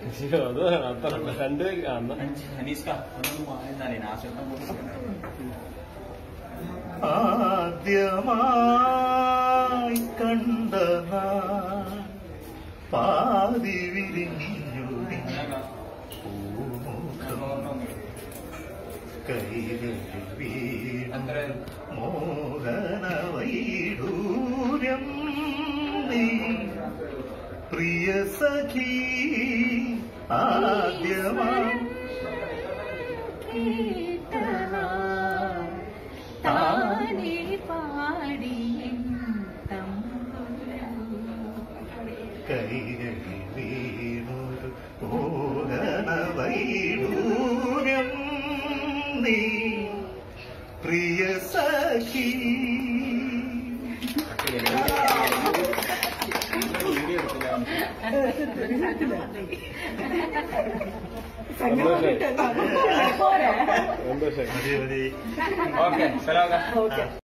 അത് അത്ര രണ്ട് അന്ന് ഹനീസ്ക ഒന്നും മാറിന്നാലേ നാശം ആദ്യമായി കണ്ട നാൾ പാതി വിരിഞ്ഞു പൂമുഖം കൈകളിൽ വീണു മോഹന വൈഡൂര്യം നീ പ്രിയ സഖി ആദ്യമായി താനേ പാടിയൻ തമ്പുരു കൈകളിൽ വീണൊരു മോഹന വൈഡൂര്യം നീ പ്രിയ സഖി സന്തോഷായി സന്തോഷായി മതി മതി ഓക്കെ സലാം ആ.